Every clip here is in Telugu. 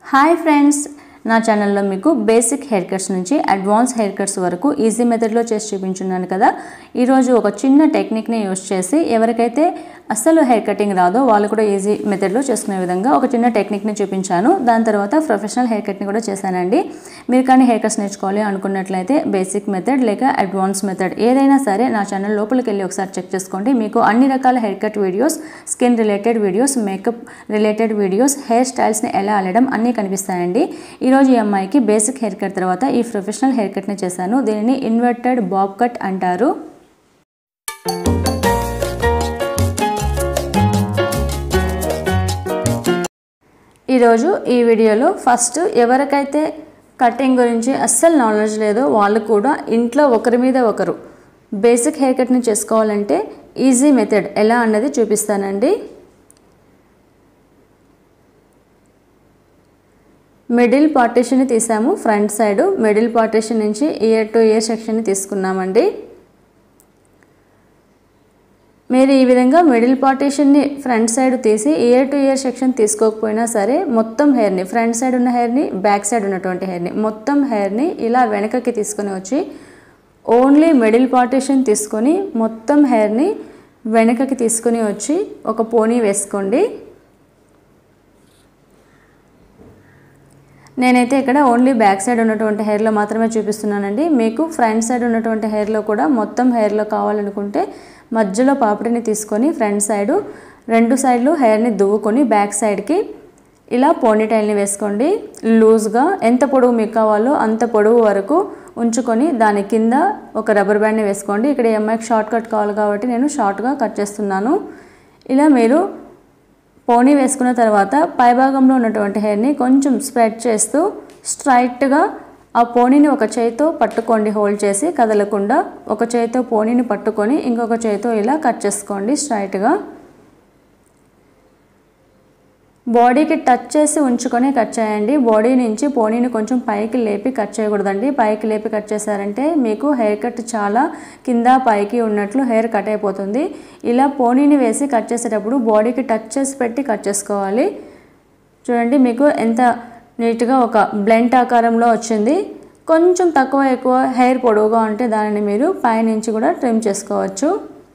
హాయ్ ఫ్రెండ్స్ నా ఛానల్లో మీకు బేసిక్ హెయిర్ కట్స్ నుంచి అడ్వాన్స్ హెయిర్ కట్స్ వరకు ఈజీ మెథడ్లో చేసి చూపించున్నాను కదా ఈరోజు ఒక చిన్న టెక్నిక్ని యూస్ చేసి ఎవరికైతే అస్సలు హెయిర్ కటింగ్ రాదో వాళ్ళు కూడా ఈజీ మెథడ్లో చేసుకునే విధంగా ఒక చిన్న టెక్నిక్ని చూపించాను దాని తర్వాత ప్రొఫెషనల్ హెయిర్ కట్ని కూడా చేశానండి మీరు కానీ హెయిర్ కట్స్ నేర్చుకోవాలి అనుకున్నట్లయితే బేసిక్ మెథడ్ లేక అడ్వాన్స్ మెథడ్ ఏదైనా సరే నా ఛానల్ లోపలికి వెళ్ళి ఒకసారి చెక్ చేసుకోండి మీకు అన్ని రకాల hair cut videos skin related videos makeup related videos hair స్టైల్స్ని ఎలా అల్లడం అన్నీ కనిపిస్తాయండి ఈరోజు ఈ అమ్మాయికి బేసిక్ హెయిర్ కట్ తర్వాత ఈ ప్రొఫెషనల్ హెయిర్ కట్ని చేశాను దీనిని ఇన్వర్టెడ్ బాబ్ కట్ అంటారు ఈరోజు ఈ వీడియోలో ఫస్ట్ ఎవరికైతే కటింగ్ గురించి అస్సలు నాలెడ్జ్ లేదో వాళ్ళు కూడా ఇంట్లో ఒకరి మీద ఒకరు బేసిక్ హెయిర్ కట్ని చేసుకోవాలంటే ఈజీ మెథడ్ ఎలా అన్నది చూపిస్తానండి మిడిల్ పార్టీషన్ని తీసాము ఫ్రంట్ సైడ్ మిడిల్ పార్టీషన్ నుంచి ఇయర్ టు ఇయర్ సెక్షన్ని తీసుకున్నామండి మీరు ఈ విధంగా మిడిల్ పార్టీషన్ని ఫ్రంట్ సైడ్ తీసి ఇయర్ టు ఇయర్ సెక్షన్ తీసుకోకపోయినా సరే మొత్తం హెయిర్ని ఫ్రంట్ సైడ్ ఉన్న హెయిర్ని బ్యాక్ సైడ్ ఉన్నటువంటి హెయిర్ని మొత్తం హెయిర్ని ఇలా వెనకకి తీసుకొని వచ్చి ఓన్లీ మిడిల్ పార్టీషన్ తీసుకొని మొత్తం హెయిర్ని వెనకకి తీసుకొని వచ్చి ఒక పోనీ వేసుకోండి నేనైతే ఇక్కడ ఓన్లీ బ్యాక్ సైడ్ ఉన్నటువంటి హెయిర్లో మాత్రమే చూపిస్తున్నానండి మీకు ఫ్రంట్ సైడ్ ఉన్నటువంటి హెయిర్లో కూడా మొత్తం హెయిర్లో కావాలనుకుంటే మధ్యలో పాపిడిని తీసుకొని ఫ్రంట్ సైడ్ రెండు సైడ్లు హెయిర్ని దువ్వుకొని బ్యాక్ సైడ్కి ఇలా పోనీటైల్ని వేసుకోండి లూజ్గా ఎంత పొడవు మీకు కావాలో అంత పొడవు వరకు ఉంచుకొని దాని కింద ఒక రబ్బర్ బ్యాండ్ని వేసుకోండి ఇక్కడ ఈ అమ్మాయికి షార్ట్ కట్ కావాలి కాబట్టి నేను షార్ట్గా కట్ చేస్తున్నాను ఇలా మీరు పోనీ వేసుకున్న తర్వాత పైభాగంలో ఉన్నటువంటి హెయిర్ని కొంచెం స్ప్రెడ్ చేస్తూ స్ట్రైట్గా ఆ పోనీని ఒక చేయితో పట్టుకోండి హోల్డ్ చేసి కదలకుండా ఒక చేయితో పోనీని పట్టుకొని ఇంకొక చేయితో ఇలా కట్ చేసుకోండి స్ట్రైట్గా బాడీకి టచ్ చేసి ఉంచుకొని కట్ చేయండి బాడీ నుంచి పోనీని కొంచెం పైకి లేపి కట్ చేయకూడదండి పైకి లేపి కట్ చేశారంటే మీకు హెయిర్ కట్ చాలా కింద పైకి ఉన్నట్లు హెయిర్ కట్ అయిపోతుంది ఇలా పోనీని వేసి కట్ చేసేటప్పుడు బాడీకి టచ్ చేసి పెట్టి కట్ చేసుకోవాలి చూడండి మీకు ఎంత నీట్గా ఒక బ్లెంట్ ఆకారంలో వచ్చింది కొంచెం తక్కువ ఎక్కువ హెయిర్ పొడవుగా ఉంటే దానిని మీరు పైనుంచి కూడా ట్రిమ్ చేసుకోవచ్చు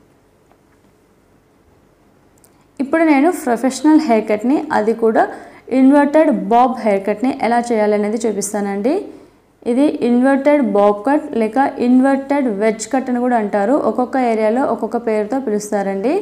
ఇప్పుడు నేను ప్రొఫెషనల్ హెయిర్ కట్ని అది కూడా ఇన్వర్టెడ్ బాబ్ హెయిర్ కట్ని ఎలా చేయాలనేది చూపిస్తానండి ఇది ఇన్వర్టెడ్ బాబ్ కట్ లేక ఇన్వర్టెడ్ వెజ్ కట్ అని కూడా అంటారు ఒక్కొక్క ఏరియాలో ఒక్కొక్క పేరుతో పిలుస్తారండి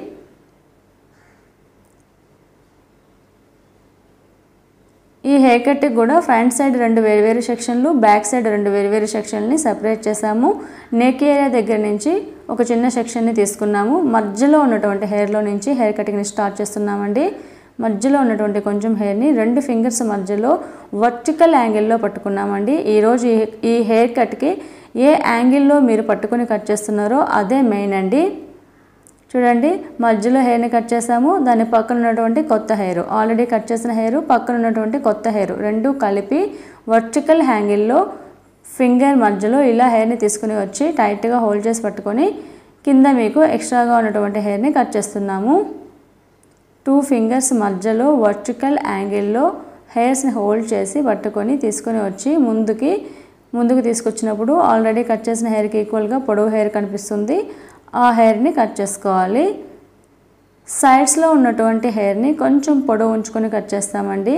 ఈ హెయిర్ కట్కి కూడా ఫ్రంట్ సైడ్ రెండు వేరు వేరు సెక్షన్లు బ్యాక్ సైడ్ రెండు వేరు వేరు సెక్షన్ని సపరేట్ చేసాము నెక్ ఏరియా దగ్గర నుంచి ఒక చిన్న సెక్షన్ని తీసుకున్నాము మధ్యలో ఉన్నటువంటి హెయిర్లో నుంచి హెయిర్ కటింగ్ని స్టార్ట్ చేస్తున్నామండి మధ్యలో ఉన్నటువంటి కొంచెం హెయిర్ని రెండు ఫింగర్స్ మధ్యలో వర్టికల్ యాంగిల్లో పట్టుకున్నామండి ఈరోజు ఈ హెయిర్ కట్కి ఏ యాంగిల్లో మీరు పట్టుకొని కట్ చేస్తున్నారో అదే మెయిన్ అండి చూడండి మధ్యలో హెయిర్ని కట్ చేసాము దాని పక్కన ఉన్నటువంటి కొత్త హెయిర్ ఆల్రెడీ కట్ చేసిన హెయిర్ పక్కన ఉన్నటువంటి కొత్త హెయిర్ రెండు కలిపి వర్టికల్ హ్యాంగిల్లో ఫింగర్ మధ్యలో ఇలా హెయిర్ని తీసుకుని వచ్చి టైట్గా హోల్డ్ చేసి పట్టుకొని కింద మీకు ఎక్స్ట్రాగా ఉన్నటువంటి హెయిర్ని కట్ చేస్తున్నాము టూ ఫింగర్స్ మధ్యలో వర్టికల్ యాంగిల్లో హెయిర్స్ని హోల్డ్ చేసి పట్టుకొని తీసుకొని వచ్చి ముందుకి ముందుకు తీసుకొచ్చినప్పుడు ఆల్రెడీ కట్ చేసిన హెయిర్కి ఈక్వల్గా పొడవు హెయిర్ కనిపిస్తుంది ఆ హెయిర్ని కట్ చేసుకోవాలి సైడ్స్లో ఉన్నటువంటి హెయిర్ని కొంచెం పొడవు ఉంచుకొని కట్ చేస్తామండి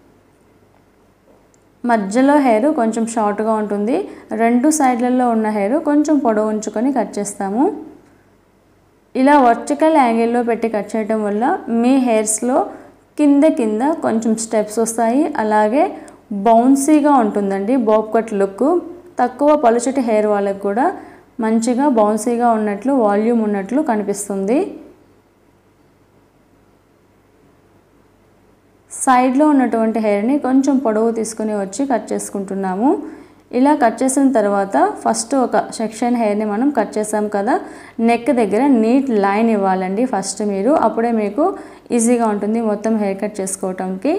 మధ్యలో హెయిర్ కొంచెం షార్ట్గా ఉంటుంది రెండు సైడ్లలో ఉన్న హెయిర్ కొంచెం పొడవు ఉంచుకొని కట్ చేస్తాము ఇలా వర్టికల్ యాంగిల్లో పెట్టి కట్ చేయడం వల్ల మీ హెయిర్స్లో కింద కింద కొంచెం స్టెప్స్ వస్తాయి అలాగే బౌన్సీగా ఉంటుందండి బాబ్ కట్ లుక్ తక్కువ పలుచటి హెయిర్ వాళ్ళకి కూడా మంచిగా బౌన్సీగా ఉన్నట్లు వాల్యూమ్ ఉన్నట్లు కనిపిస్తుంది సైడ్లో ఉన్నటువంటి హెయిర్ని కొంచెం పొడవు తీసుకుని వచ్చి కట్ చేసుకుంటున్నాము ఇలా కట్ చేసిన తర్వాత ఫస్ట్ ఒక సెక్షన్ హెయిర్ని మనం కట్ చేసాం కదా నెక్ దగ్గర నీట్ లైన్ ఇవ్వాలండి ఫస్ట్ మీరు అప్పుడే మీకు ఈజీగా ఉంటుంది మొత్తం హెయిర్ కట్ చేసుకోవటానికి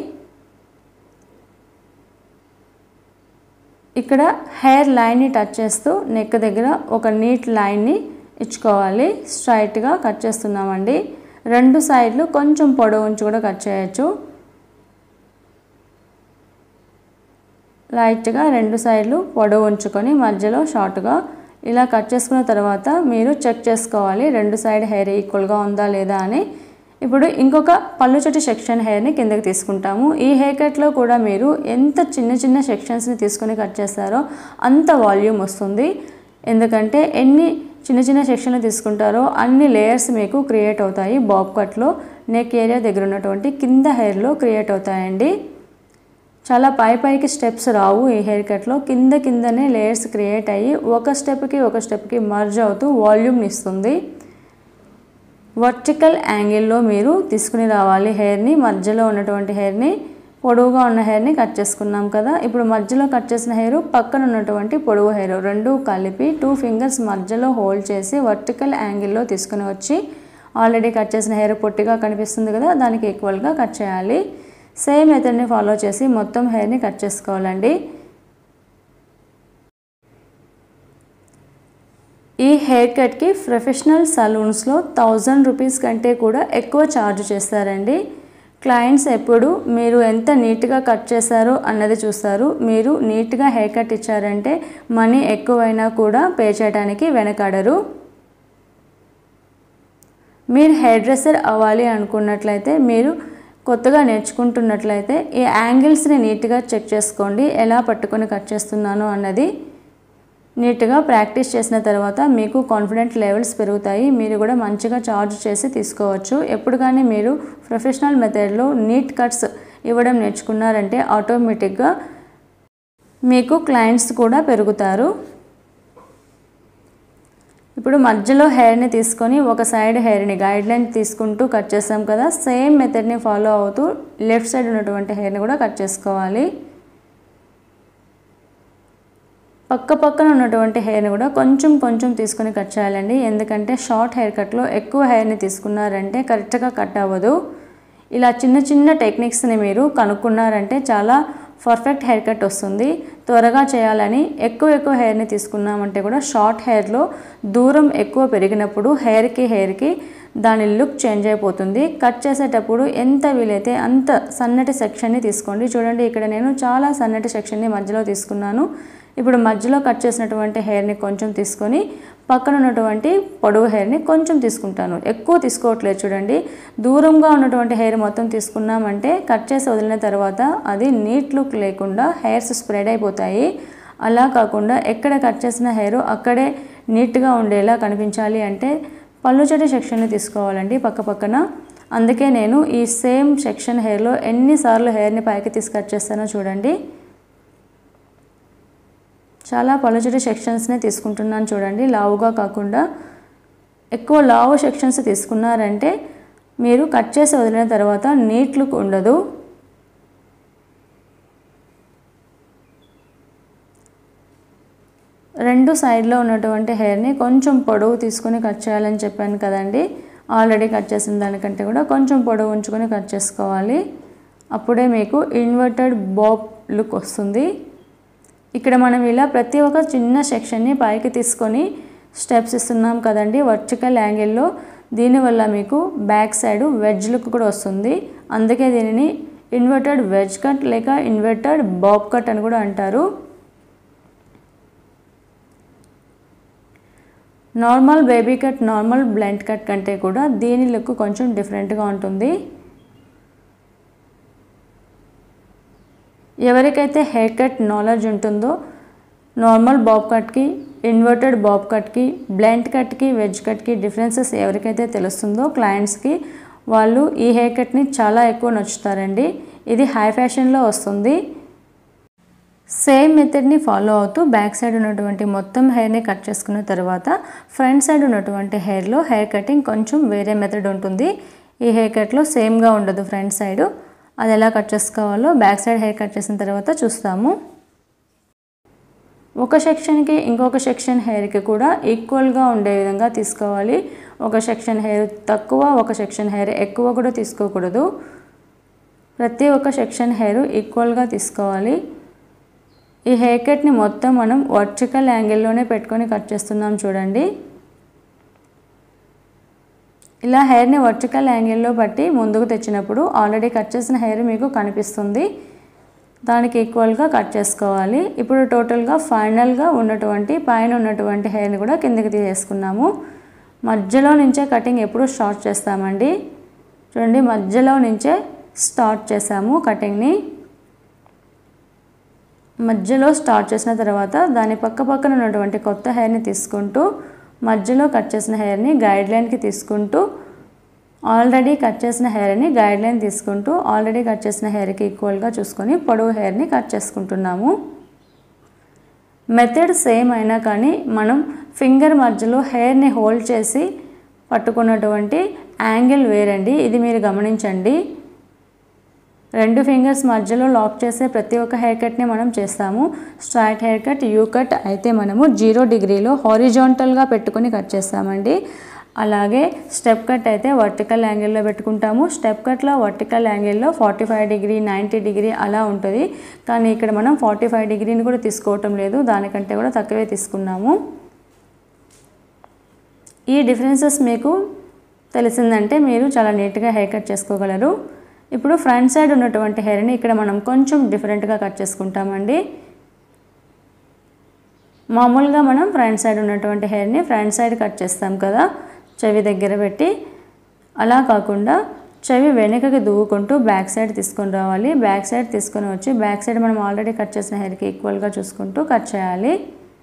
ఇక్కడ హెయిర్ లైన్ని టచ్ చేస్తూ నెక్ దగ్గర ఒక నీట్ లైన్ని ఇచ్చుకోవాలి స్ట్రైట్గా కట్ చేస్తున్నామండి రెండు సైడ్లు కొంచెం పొడవు ఉంచి కూడా కట్ చేయొచ్చు లైట్గా రెండు సైడ్లు పొడవు ఉంచుకొని మధ్యలో షార్ట్గా ఇలా కట్ చేసుకున్న తర్వాత మీరు చెక్ చేసుకోవాలి రెండు సైడ్ హెయిర్ ఈక్వల్గా ఉందా లేదా అని ఇప్పుడు ఇంకొక పళ్ళు చుట్టు సెక్షన్ హెయిర్ని కిందకి తీసుకుంటాము ఈ హెయిర్ కట్లో కూడా మీరు ఎంత చిన్న చిన్న సెక్షన్స్ని తీసుకొని కట్ చేస్తారో అంత వాల్యూమ్ వస్తుంది ఎందుకంటే ఎన్ని చిన్న చిన్న సెక్షన్లు తీసుకుంటారో అన్ని లేయర్స్ మీకు క్రియేట్ అవుతాయి బాబ్ కట్లో నెక్ ఏరియా దగ్గర ఉన్నటువంటి కింద హెయిర్లో క్రియేట్ అవుతాయండి చాలా పై పైకి స్టెప్స్ రావు ఈ హెయిర్ కట్లో కింద కిందనే లేయర్స్ క్రియేట్ అయ్యి ఒక స్టెప్కి ఒక స్టెప్కి మర్జ్ అవుతూ వాల్యూమ్ని ఇస్తుంది వర్టికల్ యాంగిల్లో మీరు తీసుకుని రావాలి హెయిర్ని మధ్యలో ఉన్నటువంటి హెయిర్ని పొడవుగా ఉన్న హెయిర్ని కట్ చేసుకున్నాం కదా ఇప్పుడు మధ్యలో కట్ చేసిన హెయిర్ పక్కన ఉన్నటువంటి పొడవు హెయిర్ రెండు కలిపి టూ ఫింగర్స్ మధ్యలో హోల్డ్ చేసి వర్టికల్ యాంగిల్లో తీసుకుని వచ్చి ఆల్రెడీ కట్ చేసిన హెయిర్ పొట్టిగా కనిపిస్తుంది కదా దానికి ఈక్వల్గా కట్ చేయాలి సేమ్ మెథడ్ని ఫాలో చేసి మొత్తం హెయిర్ని కట్ చేసుకోవాలండి ఈ హెయిర్ కట్కి ప్రొఫెషనల్ సలూన్స్లో థౌజండ్ రూపీస్ కంటే కూడా ఎక్కువ ఛార్జ్ చేస్తారండి క్లయింట్స్ ఎప్పుడు మీరు ఎంత నీట్గా కట్ చేశారో అన్నది చూస్తారు మీరు నీట్గా హెయిర్ కట్ ఇచ్చారంటే మనీ ఎక్కువైనా కూడా పే చేయడానికి వెనకాడరు మీరు హెయిర్ డ్రెస్సర్ అవ్వాలి అనుకున్నట్లయితే మీరు కొత్తగా నేర్చుకుంటున్నట్లయితే ఈ యాంగిల్స్ని నీట్గా చెక్ చేసుకోండి ఎలా పట్టుకొని కట్ చేస్తున్నాను అన్నది నీట్గా ప్రాక్టీస్ చేసిన తర్వాత మీకు కాన్ఫిడెంట్ లెవెల్స్ పెరుగుతాయి మీరు కూడా మంచిగా చార్జ్ చేసి తీసుకోవచ్చు ఎప్పుడు కానీ మీరు ప్రొఫెషనల్ మెథడ్లో నీట్ కట్స్ ఇవ్వడం నేర్చుకున్నారంటే ఆటోమేటిక్గా మీకు క్లయింట్స్ కూడా పెరుగుతారు ఇప్పుడు మధ్యలో హెయిర్ని తీసుకొని ఒక సైడ్ హెయిర్ని గైడ్ లైన్ తీసుకుంటూ కట్ చేస్తాం కదా సేమ్ మెథడ్ని ఫాలో అవుతూ లెఫ్ట్ సైడ్ ఉన్నటువంటి హెయిర్ని కూడా కట్ చేసుకోవాలి పక్క పక్కన ఉన్నటువంటి హెయిర్ని కూడా కొంచెం కొంచెం తీసుకొని కట్ చేయాలండి ఎందుకంటే షార్ట్ హెయిర్ కట్లో ఎక్కువ హెయిర్ని తీసుకున్నారంటే కరెక్ట్గా కట్ అవ్వదు ఇలా చిన్న చిన్న టెక్నిక్స్ని మీరు కనుక్కున్నారంటే చాలా పర్ఫెక్ట్ హెయిర్ కట్ వస్తుంది త్వరగా చేయాలని ఎక్కువ ఎక్కువ హెయిర్ని తీసుకున్నామంటే కూడా షార్ట్ హెయిర్లో దూరం ఎక్కువ పెరిగినప్పుడు హెయిర్కి హెయిర్కి దాని లుక్ చేంజ్ అయిపోతుంది కట్ చేసేటప్పుడు ఎంత వీలైతే అంత సన్నటి సెక్షన్ని తీసుకోండి చూడండి ఇక్కడ నేను చాలా సన్నటి సెక్షన్ని మధ్యలో తీసుకున్నాను ఇప్పుడు మధ్యలో కట్ చేసినటువంటి హెయిర్ని కొంచెం తీసుకొని పక్కన ఉన్నటువంటి పొడవు హెయిర్ని కొంచెం తీసుకుంటాను ఎక్కువ తీసుకోవట్లేదు చూడండి దూరంగా ఉన్నటువంటి హెయిర్ మొత్తం తీసుకున్నామంటే కట్ చేసి వదిలిన తర్వాత అది నీట్ లుక్ లేకుండా హెయిర్స్ స్ప్రెడ్ అయిపోతాయి అలా కాకుండా ఎక్కడ కట్ చేసిన హెయిర్ అక్కడే నీట్గా ఉండేలా కనిపించాలి అంటే పళ్ళు చెట్టు సెక్షన్ని తీసుకోవాలండి పక్క పక్కన అందుకే నేను ఈ సేమ్ సెక్షన్ హెయిర్లో ఎన్నిసార్లు హెయిర్ని పైకి తీసి కట్ చేస్తానో చూడండి చాలా పలుచటి సెక్షన్స్నే తీసుకుంటున్నాను చూడండి లావుగా కాకుండా ఎక్కువ లావు సెక్షన్స్ తీసుకున్నారంటే మీరు కట్ చేసి వదిలిన తర్వాత నీట్ లుక్ ఉండదు రెండు సైడ్లో ఉన్నటువంటి హెయిర్ని కొంచెం పొడవు తీసుకొని కట్ చేయాలని చెప్పాను కదండి ఆల్రెడీ కట్ చేసిన దానికంటే కూడా కొంచెం పొడవు ఉంచుకొని కట్ చేసుకోవాలి అప్పుడే మీకు ఇన్వర్టెడ్ బాబ్ లుక్ వస్తుంది ఇక్కడ మనం ఇలా ప్రతి ఒక్క చిన్న సెక్షన్ని పైకి తీసుకొని స్టెప్స్ ఇస్తున్నాం కదండి వర్టికల్ యాంగిల్లో దీనివల్ల మీకు బ్యాక్ సైడ్ వెజ్ లుక్ కూడా వస్తుంది అందుకే దీనిని ఇన్వర్టెడ్ వెజ్ కట్ లేక ఇన్వర్టెడ్ బాబ్ కట్ అని కూడా అంటారు normal baby cut normal blend cut కంటే కూడా దీని లుక్ కొంచెం డిఫరెంట్గా ఉంటుంది ఎవరికైతే హెయిర్ కట్ నాలెడ్జ్ ఉంటుందో నార్మల్ బాబ్ కట్కి ఇన్వర్టెడ్ బాబ్ కట్కి బ్లెండ్ కట్కి వెజ్ కట్కి డిఫరెన్సెస్ ఎవరికైతే తెలుస్తుందో క్లయింట్స్కి వాళ్ళు ఈ హెయిర్ కట్ని చాలా ఎక్కువ నచ్చుతారండి ఇది హై ఫ్యాషన్లో వస్తుంది సేమ్ మెథడ్ని ఫాలో అవుతూ బ్యాక్ సైడ్ ఉన్నటువంటి మొత్తం హెయిర్ని కట్ చేసుకున్న తర్వాత ఫ్రంట్ సైడ్ ఉన్నటువంటి హెయిర్లో హెయిర్ కటింగ్ కొంచెం వేరే మెథడ్ ఉంటుంది ఈ హెయిర్ కట్లో సేమ్గా ఉండదు ఫ్రంట్ సైడ్ అది ఎలా కట్ చేసుకోవాలో బ్యాక్ సైడ్ హెయిర్ కట్ చేసిన తర్వాత చూస్తాము ఒక సెక్షన్కి ఇంకొక సెక్షన్ హెయిర్కి కూడా ఈక్వల్గా ఉండే విధంగా తీసుకోవాలి ఒక సెక్షన్ హెయిర్ తక్కువ ఒక సెక్షన్ హెయిర్ ఎక్కువ కూడా తీసుకోకూడదు ప్రతి ఒక్క సెక్షన్ హెయిర్ ఈక్వల్గా తీసుకోవాలి ఈ హెయిర్ కట్ని మొత్తం మనం వర్టికల్ యాంగిల్లోనే పెట్టుకొని కట్ చేస్తున్నాం చూడండి ఇలా హెయిర్ని వర్టికల్ యాంగిల్లో బట్టి ముందుకు తెచ్చినప్పుడు ఆల్రెడీ కట్ చేసిన హెయిర్ మీకు కనిపిస్తుంది దానికి ఈక్వల్గా కట్ చేసుకోవాలి ఇప్పుడు టోటల్గా ఫైనల్గా ఉన్నటువంటి పైన ఉన్నటువంటి హెయిర్ని కూడా కిందకి తీసేసుకున్నాము మధ్యలో నుంచే కటింగ్ ఎప్పుడు స్టార్ట్ చేస్తామండి చూడండి మధ్యలో నుంచే స్టార్ట్ చేసాము కటింగ్ని మధ్యలో స్టార్ట్ చేసిన తర్వాత దాని పక్క పక్కన ఉన్నటువంటి కొత్త హెయిర్ని తీసుకుంటూ మధ్యలో కట్ చేసిన హెయిర్ని గైడ్ లైన్కి తీసుకుంటూ ఆల్రెడీ కట్ చేసిన హెయిర్ని గైడ్ లైన్ తీసుకుంటూ ఆల్రెడీ కట్ చేసిన హెయిర్కి ఈక్వల్గా చూసుకొని పొడవు హెయిర్ని కట్ చేసుకుంటున్నాము మెథడ్ సేమ్ అయినా కానీ మనం ఫింగర్ మధ్యలో హెయిర్ని హోల్డ్ చేసి పట్టుకున్నటువంటి యాంగిల్ వేరండి ఇది మీరు గమనించండి రెండు ఫింగర్స్ మధ్యలో లాక్ చేసే ప్రతి ఒక్క హెయిర్ కట్ని మనం చేస్తాము straight hair cut U cut అయితే మనము జీరో డిగ్రీలో హారిజాంటల్గా పెట్టుకొని కట్ చేస్తామండి అలాగే స్టెప్ కట్ అయితే వర్టికల్ యాంగిల్లో పెట్టుకుంటాము స్టెప్ కట్లో వర్టికల్ యాంగిల్లో forty five degree ninety degree అలా ఉంటుంది కానీ ఇక్కడ మనం ఫార్టీ ఫైవ్ డిగ్రీని కూడా తీసుకోవటం లేదు దానికంటే కూడా తక్కువే తీసుకున్నాము ఈ డిఫరెన్సెస్ మీకు తెలిసిందంటే మీరు చాలా నీట్గా హెయిర్ కట్ చేసుకోగలరు ఇప్పుడు ఫ్రంట్ సైడ్ ఉన్నటువంటి హెయిర్ని ఇక్కడ మనం కొంచెం డిఫరెంట్గా కట్ చేసుకుంటామండి మామూలుగా మనం ఫ్రంట్ సైడ్ ఉన్నటువంటి హెయిర్ని ఫ్రంట్ సైడ్ కట్ చేస్తాం కదా చెవి దగ్గర పెట్టి అలా కాకుండా చెవి వెనుకకి దువ్వుకుంటూ బ్యాక్ సైడ్ తీసుకొని రావాలి బ్యాక్ సైడ్ తీసుకొని వచ్చి బ్యాక్ సైడ్ మనం ఆల్రెడీ కట్ చేసిన హెయిర్కి ఈక్వల్గా చూసుకుంటూ కట్ చేయాలి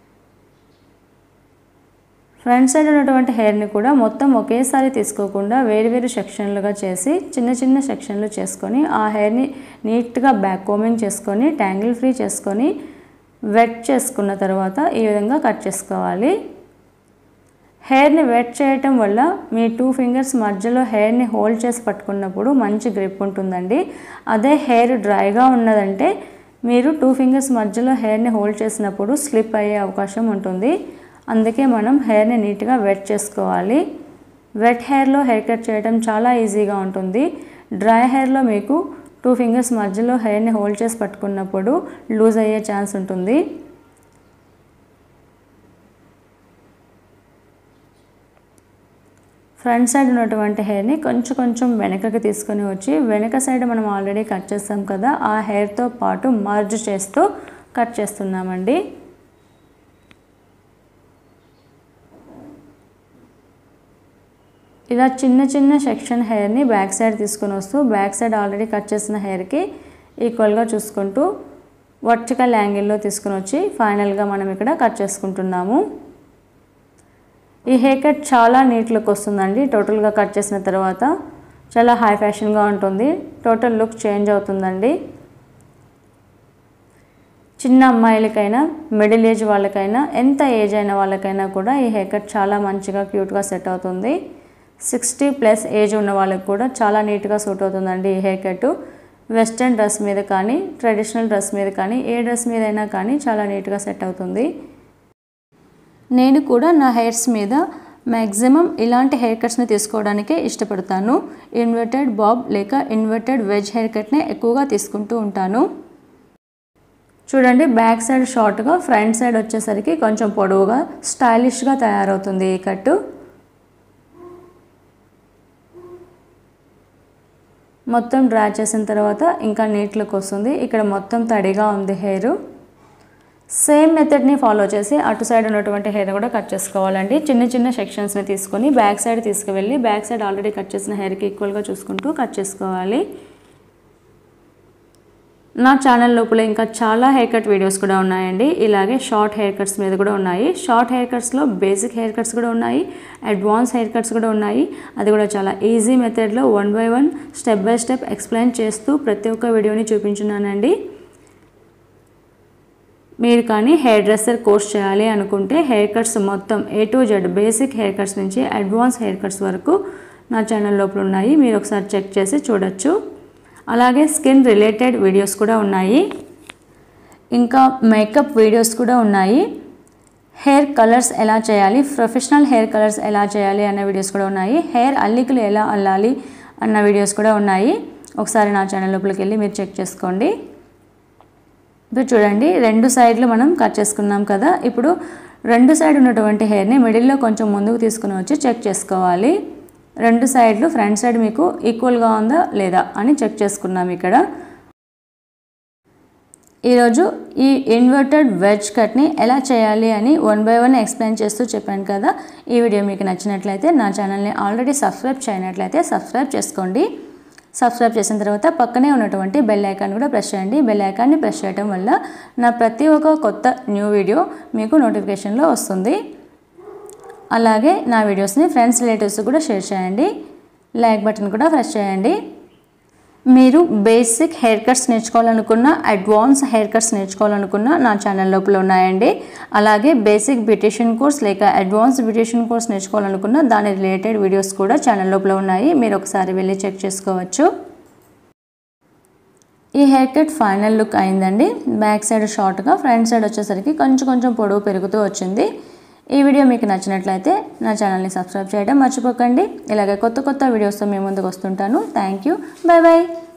ఫ్రంట్ సైడ్ ఉన్నటువంటి హెయిర్ని కూడా మొత్తం ఒకేసారి తీసుకోకుండా వేరువేరు సెక్షన్లుగా చేసి చిన్న చిన్న సెక్షన్లు చేసుకొని ఆ హెయిర్ని నీట్గా బ్యాక్ కోమింగ్ చేసుకొని ట్యాంగిల్ ఫ్రీ చేసుకొని వెట్ చేసుకున్న తర్వాత ఈ విధంగా కట్ చేసుకోవాలి హెయిర్ని వెట్ చేయటం వల్ల మీ టూ ఫింగర్స్ మధ్యలో హెయిర్ని హోల్డ్ చేసి పట్టుకున్నప్పుడు మంచి గ్రిప్ ఉంటుందండి అదే హెయిర్ డ్రైగా ఉన్నదంటే మీరు టూ ఫింగర్స్ మధ్యలో హెయిర్ని హోల్డ్ చేసినప్పుడు స్లిప్ అయ్యే అవకాశం ఉంటుంది అందుకే మనం హెయిర్ని నీట్గా వెట్ చేసుకోవాలి వెట్ హెయిర్లో హెయిర్ కట్ చేయడం చాలా ఈజీగా ఉంటుంది డ్రై హెయిర్లో మీకు టూ ఫింగర్స్ మధ్యలో హెయిర్ని హోల్డ్ చేసి పట్టుకున్నప్పుడు లూజ్ అయ్యే ఛాన్స్ ఉంటుంది ఫ్రంట్ సైడ్ ఉన్నటువంటి హెయిర్ని కొంచెం కొంచెం వెనకకి తీసుకొని వచ్చి వెనక సైడ్ మనం ఆల్రెడీ కట్ చేస్తాం కదా ఆ హెయిర్తో పాటు మర్జ్ చేస్తూ కట్ చేస్తున్నామండి ఇలా చిన్న చిన్న సెక్షన్ హెయిర్ని బ్యాక్ సైడ్ తీసుకొని వస్తూ బ్యాక్ సైడ్ ఆల్రెడీ కట్ చేసిన హెయిర్కి ఈక్వల్గా చూసుకుంటూ వర్టికల్ యాంగిల్లో తీసుకొని వచ్చి ఫైనల్గా మనం ఇక్కడ కట్ చేసుకుంటున్నాము ఈ హెయిర్ కట్ చాలా నీట్ లుక్ వస్తుందండి టోటల్గా కట్ చేసిన తర్వాత చాలా హై ఫ్యాషన్గా ఉంటుంది టోటల్ లుక్ చేంజ్ అవుతుందండి చిన్న అమ్మాయిలకైనా మిడిల్ ఏజ్ వాళ్ళకైనా ఎంత ఏజ్ అయిన వాళ్ళకైనా కూడా ఈ హెయిర్ కట్ చాలా మంచిగా క్యూట్గా సెట్ అవుతుంది సిక్స్టీ ప్లస్ ఏజ్ ఉన్న వాళ్ళకి కూడా చాలా నీట్గా సూట్ అవుతుందండి ఈ హెయిర్ కట్ వెస్ట్రన్ డ్రెస్ మీద కానీ ట్రెడిషనల్ డ్రెస్ మీద కానీ ఏ డ్రెస్ మీద అయినా కానీ చాలా నీట్గా సెట్ అవుతుంది నేను కూడా నా హెయిర్స్ మీద మ్యాక్సిమం ఇలాంటి హెయిర్ కట్స్ని తీసుకోవడానికే ఇష్టపడతాను ఇన్వర్టెడ్ బాబ్ లేక ఇన్వర్టెడ్ వెజ్ హెయిర్ కట్నే ఎక్కువగా తీసుకుంటూ ఉంటాను చూడండి బ్యాక్ సైడ్ షార్ట్గా ఫ్రంట్ సైడ్ వచ్చేసరికి కొంచెం పొడవుగా స్టైలిష్గా తయారవుతుంది ఈ కట్టు మొత్తం డ్రా చేసిన తర్వాత ఇంకా నీట్ లుక్ వస్తుంది ఇక్కడ మొత్తం తడిగా ఉంది హెయిర్ సేమ్ మెథడ్ని ఫాలో చేసి అటు సైడ్ ఉన్నటువంటి హెయిర్ కూడా కట్ చేసుకోవాలండి చిన్న చిన్న సెక్షన్స్ని తీసుకొని బ్యాక్ సైడ్ తీసుకువెళ్ళి బ్యాక్ సైడ్ ఆల్రెడీ కట్ చేసిన హెయిర్కి ఈక్వల్గా చూసుకుంటూ కట్ చేసుకోవాలి నా ఛానల్ లోపల ఇంకా చాలా హెయిర్ కట్ వీడియోస్ కూడా ఉన్నాయండి ఇలాగే షార్ట్ హెయిర్ కట్స్ మీద కూడా ఉన్నాయి షార్ట్ హెయిర్ కట్స్లో బేసిక్ హెయిర్ కట్స్ కూడా ఉన్నాయి అడ్వాన్స్ హెయిర్ కట్స్ కూడా ఉన్నాయి అది కూడా చాలా ఈజీ మెథడ్లో one by one step by step explain చేస్తూ ప్రతి ఒక్క వీడియోని చూపించున్నానండి మీరు కానీ హెయిర్ డ్రెస్సర్ కోర్స్ చేయాలి అనుకుంటే హెయిర్ కట్స్ మొత్తం A to Z basic hair cuts నుంచి అడ్వాన్స్ హెయిర్ కట్స్ వరకు నా ఛానల్ లోపల ఉన్నాయి మీరు ఒకసారి చెక్ చేసి చూడొచ్చు అలాగే స్కిన్ రిలేటెడ్ వీడియోస్ కూడా ఉన్నాయి ఇంకా మేకప్ వీడియోస్ కూడా ఉన్నాయి హెయిర్ కలర్స్ ఎలా చేయాలి ప్రొఫెషనల్ హెయిర్ కలర్స్ ఎలా చేయాలి అనే వీడియోస్ కూడా ఉన్నాయి హెయిర్ అల్లికలు ఎలా అల్లాలి అన్న వీడియోస్ కూడా ఉన్నాయి ఒకసారి నా ఛానల్ లోపలికి వెళ్ళి మీరు చెక్ చేసుకోండి ఇప్పుడు చూడండి రెండు సైడ్లు మనం కట్ చేసుకున్నాం కదా ఇప్పుడు రెండు సైడ్ ఉన్నటువంటి హెయిర్ని మిడిల్లో కొంచెం ముందుకు తీసుకుని వచ్చి చెక్ చేసుకోవాలి రెండు సైడ్లు ఫ్రంట్ సైడ్ మీకు ఈక్వల్గా ఉందా లేదా అని చెక్ చేసుకున్నాం ఇక్కడ ఈరోజు ఈ ఇన్వర్టెడ్ వెజ్ కట్ని ఎలా చేయాలి అని వన్ బై వన్ ఎక్స్ప్లెయిన్ చేస్తూ చెప్పాను కదా ఈ వీడియో మీకు నచ్చినట్లయితే నా ఛానల్ని ఆల్రెడీ సబ్స్క్రైబ్ చేయనట్లయితే సబ్స్క్రైబ్ చేసుకోండి సబ్స్క్రైబ్ చేసిన తర్వాత పక్కనే ఉన్నటువంటి బెల్ ఐకాన్ కూడా ప్రెస్ చేయండి బెల్ ఐకాన్ని ప్రెస్ చేయడం వల్ల నా ప్రతి ఒక్క కొత్త న్యూ వీడియో మీకు నోటిఫికేషన్లో వస్తుంది అలాగే నా వీడియోస్ని ఫ్రెండ్స్ రిలేటివ్స్ కూడా షేర్ చేయండి లైక్ బటన్ కూడా ప్రెస్ చేయండి మీరు బేసిక్ హెయిర్ కట్స్ నేర్చుకోవాలనుకున్న అడ్వాన్స్ హెయిర్ కట్స్ నేర్చుకోవాలనుకున్న నా ఛానల్ లోపల ఉన్నాయండి అలాగే బేసిక్ బ్యూటిషియన్ కోర్స్ లేక అడ్వాన్స్ బ్యూటిషియన్ కోర్స్ నేర్చుకోవాలనుకున్న దాని రిలేటెడ్ వీడియోస్ కూడా ఛానల్ లోపల ఉన్నాయి మీరు ఒకసారి వెళ్ళి చెక్ చేసుకోవచ్చు ఈ హెయిర్ కట్ ఫైనల్ లుక్ అయిందండి బ్యాక్ సైడ్ షార్ట్గా ఫ్రంట్ సైడ్ వచ్చేసరికి కొంచెం కొంచెం పొడవు పెరుగుతూ వచ్చింది ఈ వీడియో మీకు నచ్చినట్లయితే నా ఛానల్ని సబ్స్క్రైబ్ చేయడం మర్చిపోకండి ఇలాగే కొత్త కొత్త వీడియోస్తో మీ ముందుకు వస్తుంటాను థ్యాంక్ యూ బాయ్ బాయ్